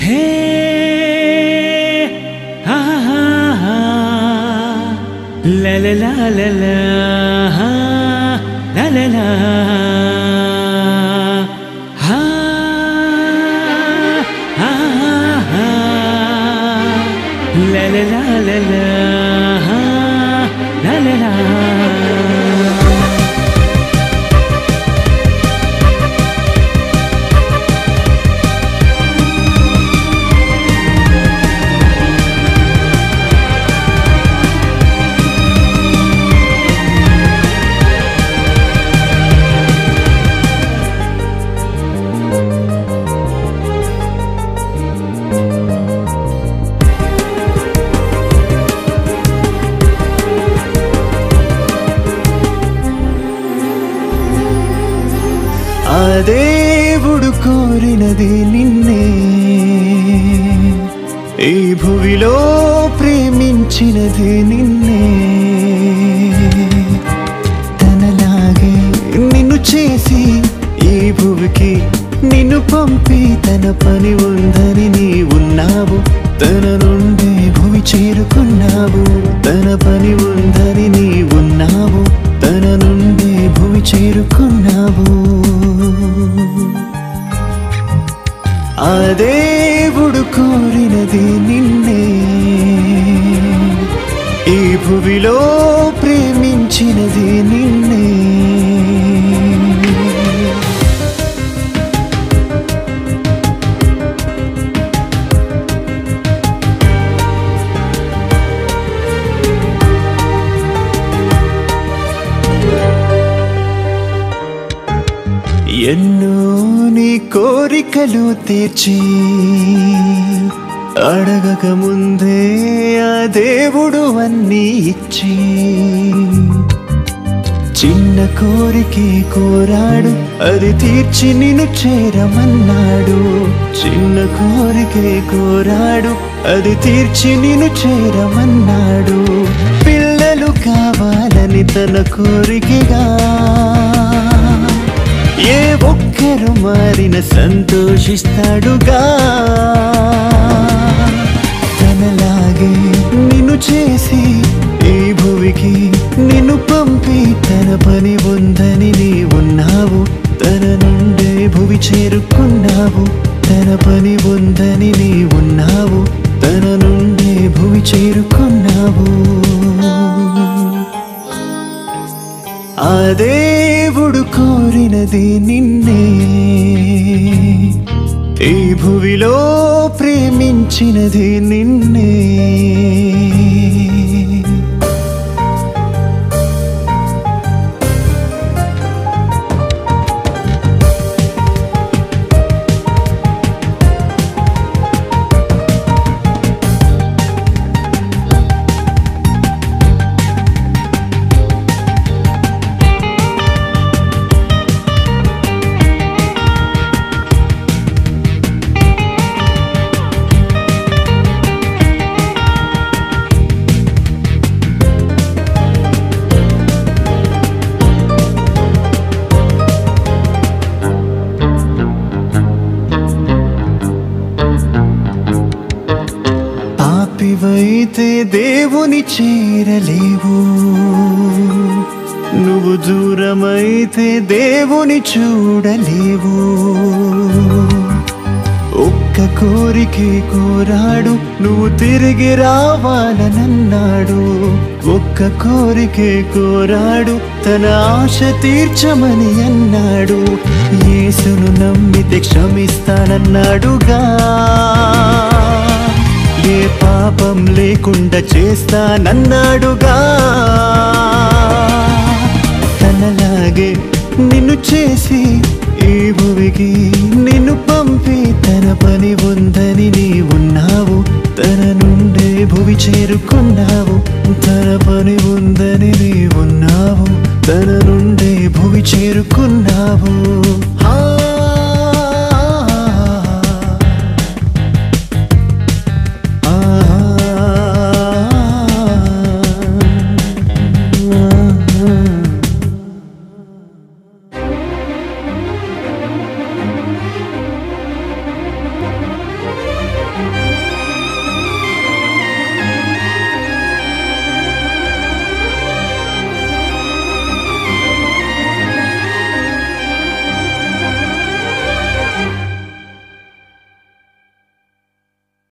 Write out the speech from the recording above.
హే హా హా హా లా లా లా లా లా హా లా లా లా హా హా హా లా లా లా లా లా హా లా లా లా ఆ దేవుడు కోరినది నిన్నే ఈ భువిలో ప్రేమించినది నిన్నే తనలాగే నిన్ను చేసి ఈ భువికి నిన్ను పంపి తన పని ఉందని నీ ఉన్నావు తన నుండి భూమి చేరుకున్నావు తన పని ఉందని నీ ఉన్నావు తన నుండి భూమి చేరుకున్నావు ఆ దేవుడు కోరినది నిన్నే ఈ భువిలో ప్రేమించినది నిన్నే ఎన్నో నీ కోరికలు తీర్చి అడగక ముందే ఆ దేవుడు అన్నీ ఇచ్చి చిన్న కోరికే కోరాడు అది తీర్చి నిన్ను చేరమన్నాడు చిన్న కోరికే కోరాడు అది తీర్చి నిన్ను చేరమన్నాడు పిల్లలు కావాలని తన కోరికగా ఏ ఒక్కరు మారిన సంతోషిస్తాడుగా తనలాగే నిన్ను చేసి ఈ భువికి నిన్ను పంపి తన పని ఉందని నీ ఉన్నావు తన నుండే భువి చేరుకున్నావు తన పని ఉందని నీ ఉన్నావు తన నుండే భువి చేరుకున్నావు ఆ దేవుడు కోరినది నిన్నే ఈ భువిలో ప్రేమించినది నిన్నే పాపివైతే దేవుని చేరలేవు నువ్వు దూరమైతే దేవుని చూడలేవు ఒక్క కోరికే కోరాడు నువ్వు తిరిగి రావాలనన్నాడు ఒక్క కోరికే కోరాడు తన ఆశ తీర్చమని అన్నాడు యేసును నమ్మితే క్షమిస్తానన్నాడుగా ఏ పాపం లేకుండా చేస్తానన్నాడుగా తనలాగే నిన్ను చేసి ఈ భువికి నిన్ను పంపి తన పని ఉందని నీ ఉన్నావు తన నుండే భువి చేరుకున్నావు తన పని ఉందని నీ ఉన్నావు తన నుండే భువి చేరుకున్నావు ఆ